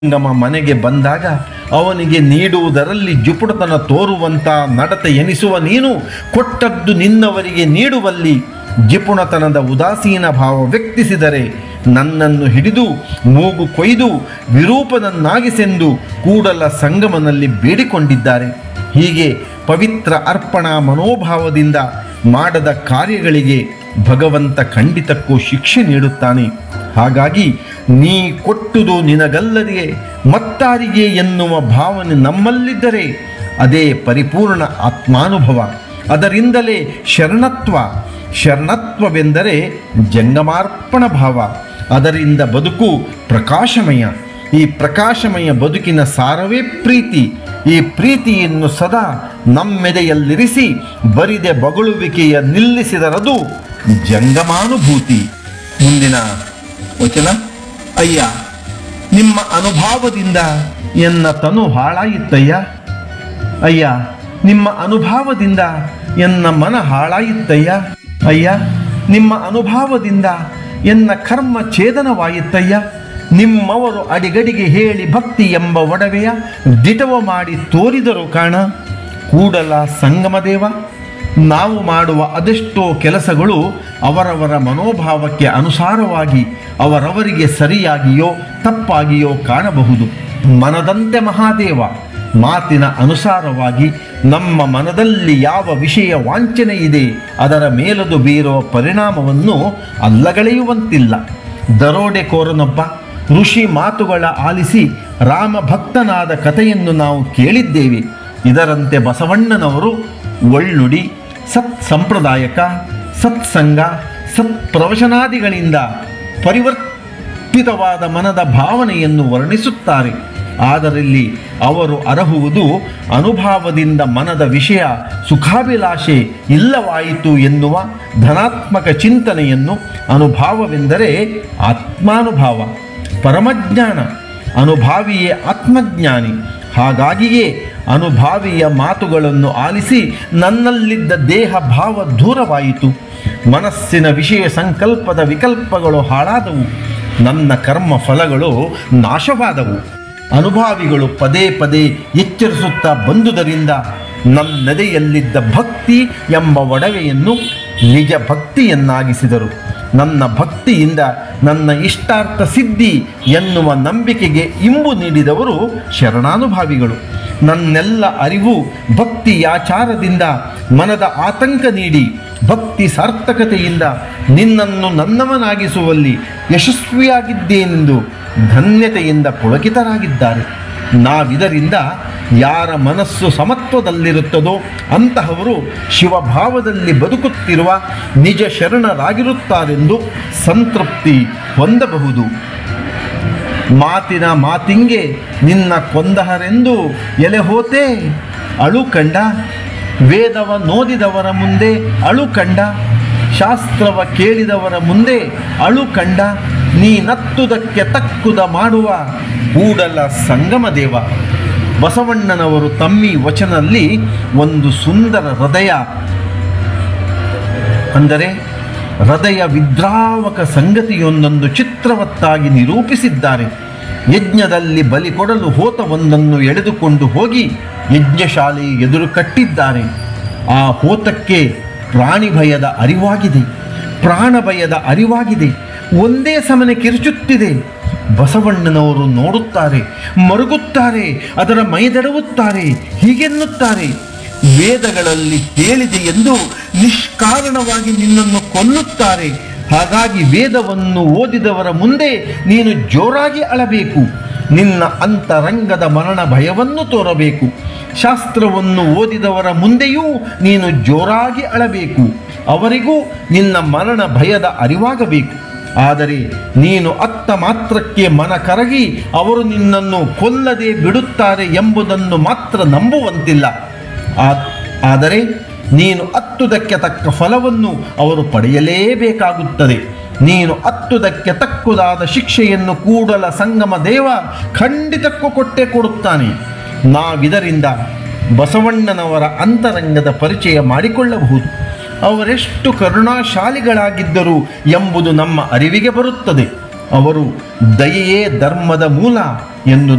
ಸಂಗಮ ಮನೆಗೆ ಬಂದಾಗ ಅವನಿಗೆ ನೀಡುವುದರಲ್ಲಿ ಜುಪುಟತನ ತೋರುವಂತ ನಡತೆ ಎನಿಸುವ ನೀನು ಕೊಟ್ಟದ್ದು ನಿನ್ನವರಿಗೆ ನೀಡುವಲ್ಲಿ ಜಿಪುಣತನದ ಉದಾಸೀನ ಭಾವ ವ್ಯಕ್ತಿಸಿದರೆ ನನ್ನನ್ನು ಹಿಡಿದು ಮೂಗು ಕೊಯ್ದು ವಿರೂಪನನ್ನಾಗಿಸೆಂದು ಕೂಡಲ ಸಂಗಮನಲ್ಲಿ ಬೇಡಿಕೊಂಡಿದ್ದಾರೆ ಹೀಗೆ ಪವಿತ್ರ ಅರ್ಪಣಾ ಮನೋಭಾವದಿಂದ ಮಾಡದ ಕಾರ್ಯಗಳಿಗೆ ಭಗವಂತ ಖಂಡಿತಕ್ಕೂ ಶಿಕ್ಷೆ ನೀಡುತ್ತಾನೆ ಹಾಗಾಗಿ ನೀ ಕೊಟ್ಟುದು ನಿನಗಲ್ಲದೆ ಮತ್ತಾರಿಗೆ ಎನ್ನುವ ಭಾವನೆ ನಮ್ಮಲ್ಲಿದ್ದರೆ ಅದೇ ಪರಿಪೂರ್ಣ ಆತ್ಮಾನುಭವ ಅದರಿಂದಲೇ ಶರಣತ್ವ ಶರಣತ್ವವೆಂದರೆ ಜಂಗಮಾರ್ಪಣ ಭಾವ ಅದರಿಂದ ಬದುಕು ಪ್ರಕಾಶಮಯ ಈ ಪ್ರಕಾಶಮಯ ಬದುಕಿನ ಸಾರವೇ ಪ್ರೀತಿ ಈ ಪ್ರೀತಿಯನ್ನು ಸದಾ ನಮ್ಮೆದೆಯಲ್ಲಿರಿಸಿ ಬರಿದೆ ಬಗಳುವಿಕೆಯ ನಿಲ್ಲಿಸಿದರದು ಜಂಗಮಾನುಭೂತಿ ಮುಂದಿನ ವಚನ ಅಯ್ಯ ನಿಮ್ಮ ಅನುಭಾವದಿಂದ ಎನ್ನ ತನು ಹಾಳಾಯಿತಯ್ಯ ಅಯ್ಯ ನಿಮ್ಮ ಅನುಭಾವದಿಂದ ಎನ್ನ ಮನ ಹಾಳಾಯಿತಯ್ಯ ಅಯ್ಯ ನಿಮ್ಮ ಅನುಭಾವದಿಂದ ಎನ್ನ ಕರ್ಮ ಛೇದನವಾಯಿತಯ್ಯ ನಿಮ್ಮವರು ಅಡಿಗಡಿಗೆ ಹೇಳಿ ಭಕ್ತಿ ಎಂಬ ಒಡವೆಯ ದಿಟವ ಮಾಡಿ ತೋರಿದರು ಕಾಣ ಕೂಡಲ ಸಂಗಮದೇವ ನಾವು ಮಾಡುವ ಅದೆಷ್ಟೋ ಕೆಲಸಗಳು ಅವರವರ ಮನೋಭಾವಕ್ಕೆ ಅನುಸಾರವಾಗಿ ಅವರವರಿಗೆ ಸರಿಯಾಗಿಯೋ ತಪ್ಪಾಗಿಯೋ ಕಾಣಬಹುದು ಮನದಂತೆ ಮಹಾದೇವ ಮಾತಿನ ಅನುಸಾರವಾಗಿ ನಮ್ಮ ಮನದಲ್ಲಿ ಯಾವ ವಿಷಯ ವಾಂಛನೆ ಇದೆ ಅದರ ಮೇಲದು ಬೀರುವ ಪರಿಣಾಮವನ್ನು ಅಲ್ಲಗಳೆಯುವಂತಿಲ್ಲ ದರೋಡೆಕೋರನೊಬ್ಬ ಋಷಿ ಮಾತುಗಳ ಆಲಿಸಿ ರಾಮ ಭಕ್ತನಾದ ಕಥೆಯನ್ನು ನಾವು ಕೇಳಿದ್ದೇವೆ ಇದರಂತೆ ಬಸವಣ್ಣನವರು ಒಳ್ಳುಡಿ ಸತ್ ಸಂಪ್ರದಾಯಕ ಸತ್ಸಂಗ ಸತ್ಪ್ರವಚನಾದಿಗಳಿಂದ ಪರಿವರ್ತಿತವಾದ ಮನದ ಭಾವನೆಯನ್ನು ವರ್ಣಿಸುತ್ತಾರೆ ಅದರಲ್ಲಿ ಅವರು ಅರಹುವುದು ಅನುಭಾವದಿಂದ ಮನದ ವಿಷಯ ಸುಖಾಭಿಲಾಷೆ ಇಲ್ಲವಾಯಿತು ಎನ್ನುವ ಧನಾತ್ಮಕ ಚಿಂತನೆಯನ್ನು ಅನುಭಾವವೆಂದರೆ ಆತ್ಮಾನುಭಾವ ಪರಮಜ್ಞಾನ ಅನುಭಾವಿಯೇ ಆತ್ಮಜ್ಞಾನಿ ಹಾಗಾಗಿಯೇ ಅನುಭಾವಿಯ ಮಾತುಗಳನ್ನು ಆಲಿಸಿ ನನ್ನಲ್ಲಿದ್ದ ದೇಹ ಭಾವ ದೂರವಾಯಿತು ಮನಸ್ಸಿನ ವಿಷಯ ಸಂಕಲ್ಪದ ವಿಕಲ್ಪಗಳು ಹಾಳಾದವು ನನ್ನ ಕರ್ಮ ಫಲಗಳು ನಾಶವಾದವು ಅನುಭಾವಿಗಳು ಪದೇ ಪದೇ ಎಚ್ಚರಿಸುತ್ತಾ ಬಂದುದರಿಂದ ನನ್ನೆದೆಯಲ್ಲಿದ್ದ ಭಕ್ತಿ ಎಂಬ ಒಡವೆಯನ್ನು ನಿಜ ಭಕ್ತಿಯನ್ನಾಗಿಸಿದರು ನನ್ನ ಭಕ್ತಿಯಿಂದ ನನ್ನ ಇಷ್ಟಾರ್ಥ ಸಿದ್ಧಿ ಎನ್ನುವ ನಂಬಿಕೆಗೆ ಇಂಬು ನೀಡಿದವರು ಶರಣಾನುಭಾವಿಗಳು ನನ್ನೆಲ್ಲ ಅರಿವು ಭಕ್ತಿಯಾಚಾರದಿಂದ ಮನದ ಆತಂಕ ನೀಡಿ ಭಕ್ತಿ ಸಾರ್ಥಕತೆಯಿಂದ ನಿನ್ನನ್ನು ನನ್ನವನಾಗಿಸುವಲ್ಲಿ ಯಶಸ್ವಿಯಾಗಿದ್ದೇನೆಂದು ಧನ್ಯತೆಯಿಂದ ಪುಳಕಿತರಾಗಿದ್ದಾರೆ ನಾವಿದರಿಂದ ಯಾರ ಮನಸ್ಸು ಸಮತ್ವದಲ್ಲಿರುತ್ತದೋ ಅಂತಹವರು ಶಿವಭಾವದಲ್ಲಿ ಬದುಕುತ್ತಿರುವ ನಿಜ ಶರಣರಾಗಿರುತ್ತಾರೆಂದು ಸಂತೃಪ್ತಿ ಹೊಂದಬಹುದು ಮಾತಿನ ಮಾತಿಂಗೆ ನಿನ್ನ ಕೊಂದಹರೆಂದು ಎಲೆ ಹೋತೆ ಅಳು ಕಂಡ ವೇದವ ನೋದಿದವರ ಮುಂದೆ ಅಳು ಕಂಡ ಶಾಸ್ತ್ರವ ಕೇಳಿದವರ ಮುಂದೆ ಅಳು ಕಂಡ ನೀನತ್ತುದಕ್ಕೆ ತಕ್ಕುದ ಮಾಡುವ ಕೂಡಲ ಸಂಗಮ ದೇವ ಬಸವಣ್ಣನವರು ತಮ್ಮಿ ವಚನಲ್ಲಿ ಒಂದು ಸುಂದರ ಹೃದಯ ಅಂದರೆ ಹೃದಯ ವಿದ್ರಾವಕ ಸಂಗತಿಯೊಂದೊಂದು ಚಿತ್ರವತ್ತಾಗಿ ನಿರೂಪಿಸಿದ್ದಾರೆ ಯಜ್ಞದಲ್ಲಿ ಬಲಿ ಕೊಡಲು ಹೋತವೊಂದನ್ನು ಎಳೆದುಕೊಂಡು ಹೋಗಿ ಯಜ್ಞಶಾಲೆ ಎದುರು ಕಟ್ಟಿದ್ದಾರೆ ಆ ಹೋತಕ್ಕೆ ಪ್ರಾಣಿ ಭಯದ ಅರಿವಾಗಿದೆ ಪ್ರಾಣ ಭಯದ ಅರಿವಾಗಿದೆ ಒಂದೇ ಸಮನೆ ಕಿರುಚುತ್ತಿದೆ ಬಸವಣ್ಣನವರು ನೋಡುತ್ತಾರೆ ಮರುಗುತ್ತಾರೆ ಅದರ ಮೈದಡವುತ್ತಾರೆ ಹೀಗೆನ್ನುತ್ತಾರೆ ವೇದಗಳಲ್ಲಿ ಹೇಳಿದೆ ಎಂದು ನಿಷ್ಕಾರಣವಾಗಿ ನಿನ್ನನ್ನು ಕೊಲ್ಲುತ್ತಾರೆ ಹಾಗಾಗಿ ವೇದವನ್ನು ಓದಿದವರ ಮುಂದೆ ನೀನು ಜೋರಾಗಿ ಅಳಬೇಕು ನಿನ್ನ ಅಂತರಂಗದ ಮರಣ ಭಯವನ್ನು ತೋರಬೇಕು ಶಾಸ್ತ್ರವನ್ನು ಓದಿದವರ ಮುಂದೆಯೂ ನೀನು ಜೋರಾಗಿ ಅಳಬೇಕು ಅವರಿಗೂ ನಿನ್ನ ಮರಣ ಭಯದ ಅರಿವಾಗಬೇಕು ಆದರೆ ನೀನು ಅತ್ತ ಮಾತ್ರಕ್ಕೆ ಮನ ಕರಗಿ ಅವರು ನಿನ್ನನ್ನು ಕೊಲ್ಲದೆ ಬಿಡುತ್ತಾರೆ ಎಂಬುದನ್ನು ಮಾತ್ರ ನಂಬುವಂತಿಲ್ಲ ಆ- ಆದರೆ ನೀನು ಅತ್ತುದಕ್ಕೆ ತಕ್ಕ ಫಲವನ್ನು ಅವರು ಪಡೆಯಲೇಬೇಕಾಗುತ್ತದೆ ನೀನು ಅತ್ತುದಕ್ಕೆ ತಕ್ಕುದಾದ ಶಿಕ್ಷೆಯನ್ನು ಕೂಡಲ ಸಂಗಮ ದೇವ ಖಂಡಿತಕ್ಕೂ ಕೊಟ್ಟೆ ಕೊಡುತ್ತಾನೆ ನಾವಿದರಿಂದ ಬಸವಣ್ಣನವರ ಅಂತರಂಗದ ಪರಿಚಯ ಮಾಡಿಕೊಳ್ಳಬಹುದು ಅವರೆಷ್ಟು ಕರುಣಾಶಾಲಿಗಳಾಗಿದ್ದರು ಎಂಬುದು ನಮ್ಮ ಅರಿವಿಗೆ ಬರುತ್ತದೆ ಅವರು ದಯೆಯೇ ಧರ್ಮದ ಮೂಲ ಎಂದು